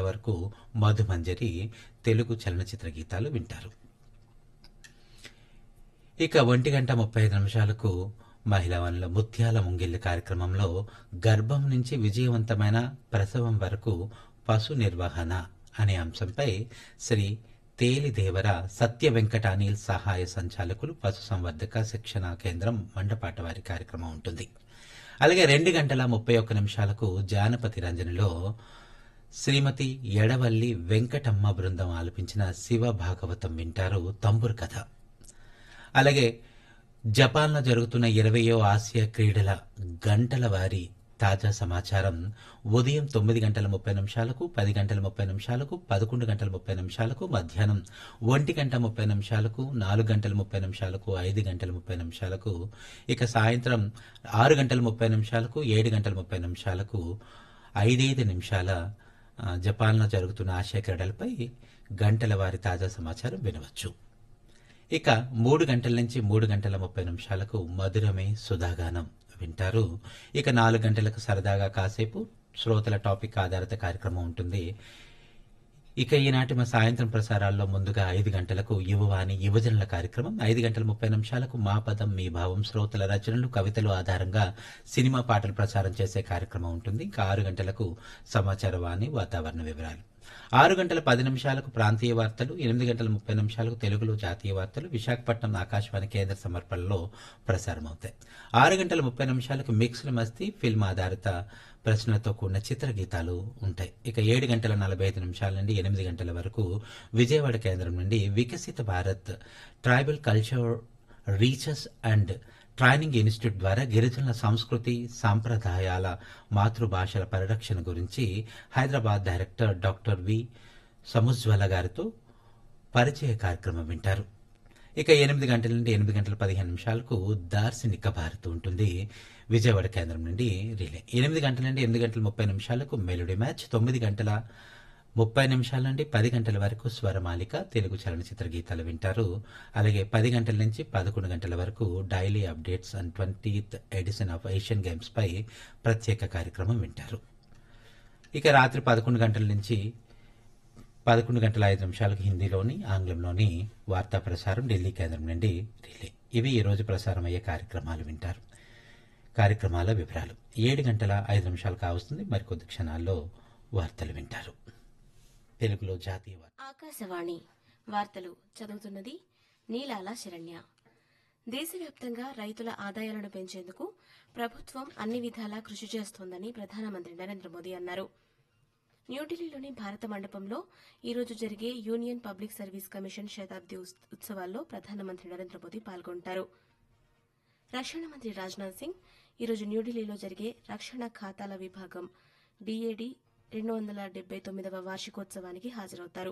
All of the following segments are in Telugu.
వరకు మధుమంజరి తెలుగు చలనచిత్ర గీతాలు వింటారు ఇక ఒంటి గంట ముప్పై ఐదు నిమిషాలకు మహిళా వనుల ముత్యాల ముంగిల్లి కార్యక్రమంలో గర్భం నుంచి విజయవంతమైన ప్రసవం వరకు పశు నిర్వహణ అనే అంశంపై శ్రీ తేలిదేవర సత్య వెంకట అనిల్ సహాయ సంచాలకులు పశు సంవర్ధక శిక్షణ కేంద్రం మండపాట వారి కార్యక్రమం ఉంటుంది అలాగే రెండు గంటల ముప్పై ఒక్క నిమిషాలకు జానపతి రంజనిలో శ్రీమతి ఎడవల్లి వెంకటమ్మ బృందం ఆలపించిన శివ భాగవతం వింటారు తంబురు కథ అలాగే జపాన్లో జరుగుతున్న ఇరవయో ఆసియా క్రీడల గంటల వారి తాజా సమాచారం ఉదయం తొమ్మిది గంటల ముప్పై నిమిషాలకు పది గంటల ముప్పై నిమిషాలకు పదకొండు గంటల ముప్పై నిమిషాలకు మధ్యాహ్నం ఒంటి గంట ముప్పై నిమిషాలకు నాలుగు గంటల ముప్పై నిమిషాలకు ఐదు గంటల ముప్పై నిమిషాలకు ఇక సాయంత్రం ఆరు గంటల ముప్పై నిమిషాలకు ఏడు గంటల ముప్పై నిమిషాలకు ఐదైదు నిమిషాల ఆ, జపాన్లో జరుగుతున్న ఆసియా క్రీడలపై గంటల వారి తాజా సమాచారం వినవచ్చు ఇక మూడు గంటల నుంచి మూడు గంటల ముప్పై నిమిషాలకు మధురమే సుధాగానం వింటారు ఇక నాలుగు గంటలకు సరదాగా కాసేపు శ్రోతల టాపిక్ ఆధారిత కార్యక్రమం ఉంటుంది ఇక ఈనాటి మా సాయంత్రం ప్రసారాల్లో ముందుగా ఐదు గంటలకు యువవాణి యువజనుల కార్యక్రమం ఐదు గంటల ముప్పై నిమిషాలకు మా పదం మీ భావం శ్రోతల రచనలు కవితలు ఆధారంగా సినిమా పాటలు ప్రసారం చేసే కార్యక్రమం ఉంటుంది ఇంకా ఆరు గంటలకు సమాచార వాణి వాతావరణ వివరాలు ఆరు గంటల పది నిమిషాలకు ప్రాంతీయ వార్తలు ఎనిమిది గంటల ముప్పై నిమిషాలకు తెలుగులో జాతీయ వార్తలు విశాఖపట్నం ఆకాశవాణి కేంద్ర సమర్పణలో ప్రసారమవుతాయి ఆరు గంటల ముప్పై నిమిషాలకు మిక్స్డ్ మస్తీ ఫిల్మ్ ఆధారిత ప్రశ్నలతో కూడిన చిత్ర గీతాలు ఉంటాయి ఇక ఏడు గంటల నలభై ఐదు నిమిషాల నుండి ఎనిమిది గంటల వరకు విజయవాడ కేంద్రం నుండి Viksit Bharat tribal culture research and training institute ద్వారా గిరిజనుల సంస్కృతి సాంప్రదాయాల మాతృభాషల పరిరక్షణ గురించి Hyderabad director doctor V Samujwala గారితో పరిచయ కార్యక్రమం వింటారు ఇక ఎనిమిది గంటల నుండి ఎనిమిది గంటల పదిహేను నిమిషాలకు దార్శనిక భారత్ ఉంటుంది విజయవాడ కేంద్రం నుండి రిలే ఎనిమిది గంటల నుండి ఎనిమిది గంటల ముప్పై నిమిషాలకు మెలోడీ మ్యాచ్ తొమ్మిది గంటల ముప్పై నిమిషాల నుండి పది గంటల వరకు స్వరమాలిక తెలుగు చలనచిత్ర గీతాలు వింటారు అలాగే పది గంటల నుంచి పదకొండు గంటల వరకు daily updates and twentieth edition of Asian games పై ప్రత్యేక కార్యక్రమం వింటారు ఇక రాత్రి పదకొండు గంటల నుంచి పదకొండు గంటల ఐదు నిమిషాలకు హిందీలోని ఆంగ్లంలోని వార్తా ప్రసారం ఢిల్లీ కేంద్రం నుండి రిలే ఇవి ఈ రోజు ప్రసారం అయ్యే కార్యక్రమాలు వింటారు కార్యక్రమాల వివరాలు ఏడు గంటల ఐదు నిమిషాలు కావస్తుంది మరికొద్ది క్షణాల్లో వార్తలు వింటారు తెలుగులో జాతీయ వార్త ఆకాశవాణి వార్తలు చదువుతున్నది నీలాల శరణ్య దేశవ్యాప్తంగా రైతుల ఆదాయాలను పెంచేందుకు ప్రభుత్వం అన్ని విధాలా కృషి చేస్తోందని ప్రధానమంత్రి నరేంద్ర మోదీ అన్నారు న్యూఢిల్లీలోని భారత మండపంలో ఈరోజు జరిగే యూనియన్ పబ్లిక్ సర్వీస్ కమిషన్ శతాబ్ది ఉస్- ఉత్సవాల్లో ప్రధానమంత్రి నరేంద్ర మోదీ పాల్గొంటారు రక్షణ మంత్రి రాజ్నాథ్ సింగ్ ఈరోజు న్యూఢిల్లీలో జరిగే రక్షణ ఖాతాల విభాగం డీఏడీ రెండు వందల డెబ్బై తొమ్మిదవ వార్షికోత్సవానికి హాజరవుతారు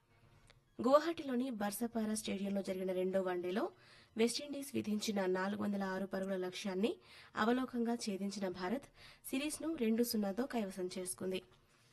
గువాహటిలోని బర్సపారా స్టేడియంలో జరిగిన రెండో వన్డేలో వెస్టిండీస్ విధించిన నాలుగు వందల ఆరు పరుగుల లక్ష్యాన్ని అవలోకంగా ఛేదించిన భారత్ సిరీస్ను రెండు సున్నాతో కైవసం చేసుకుంది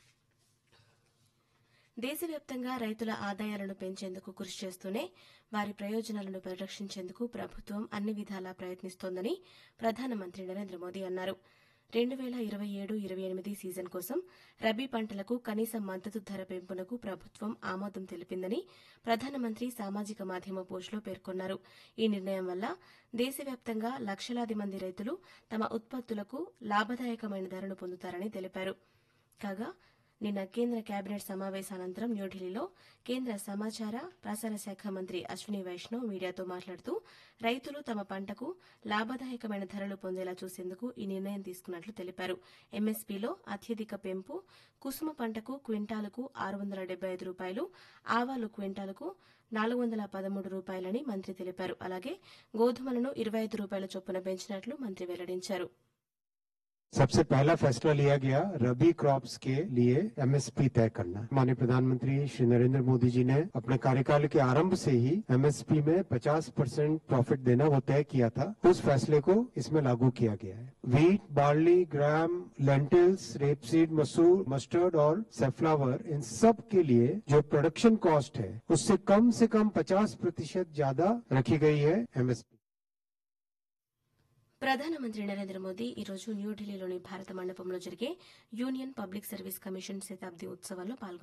దేశవ్యాప్తంగా రైతుల ఆదాయాలను పెంచేందుకు కృషి చేస్తూనే వారి ప్రయోజనాలను పరిరక్షించేందుకు ప్రభుత్వం అన్ని విధాలా ప్రయత్నిస్తోందని ప్రధానమంత్రి నరేంద్ర మోదీ అన్నారు రెండు వేల ఇరవై ఏడు ఇరవై ఎనిమిది సీజన్ కోసం రబీ పంటలకు కనీస మద్దతు ధర పెంపునకు ప్రభుత్వం ఆమోదం తెలిపిందని ప్రధానమంత్రి సామాజిక మాధ్యమ పోస్టులో పేర్కొన్నారు ఈ నిర్ణయం వల్ల దేశవ్యాప్తంగా లక్షలాది మంది రైతులు తమ ఉత్పత్తులకు లాభదాయకమైన ధరను పొందుతారని తెలిపారు కాగా నిన్న కేంద్ర కేబినెట్ సమావేశానంతరం న్యూఢిల్లీలో కేంద్ర సమాచార ప్రసార శాఖ మంత్రి అశ్విని వైష్ణవ్ మీడియాతో మాట్లాడుతూ రైతులు తమ పంటకు లాభదాయకమైన ధరలు పొందేలా చూసేందుకు ఈ నిర్ణయం తీసుకున్నట్లు తెలిపారు ఎంఎస్పీలో అత్యధిక పెంపు కుసుమ పంటకు క్వింటాలకు ఆరు వందల డెబ్బై ఐదు రూపాయలు ఆవాలు క్వింటాలకు నాలుగు వందల పదమూడు రూపాయలని మంత్రి తెలిపారు అలాగే గోధుమలను ఇరవై ఐదు రూపాయల చొప్పున పెంచినట్లు మంత్రి వెల్లడించారు सबसे पहला फैसला लिया गया रबी क्रॉप्स के लिए एमएसपी तय करना माननीय प्रधानमंत्री श्री नरेंद्र मोदी जी ने अपने कार्यकाल के आरंभ से ही एमएसपी में 50 परसेंट प्रॉफिट देना वो तय किया था उस फैसले को इसमें लागू किया गया है wheat barley gram lentils rapeseed मसूर मस्टर्ड और सेफ्लावर इन सब के लिए जो प्रोडक्शन कॉस्ट है उससे कम से कम 50 प्रतिशत ज्यादा रखी गई है एमएसपी ప్రధానమంత్రి నరేంద్ర మోదీ ఈరోజు న్యూఢిల్లీలోని భారత మండపంలో జరిగే యూనియన్ పబ్లిక్ సర్వీస్ కమిషన్ శతాబ్ది ఉత్సవాల్లో పాల్గొన్నారు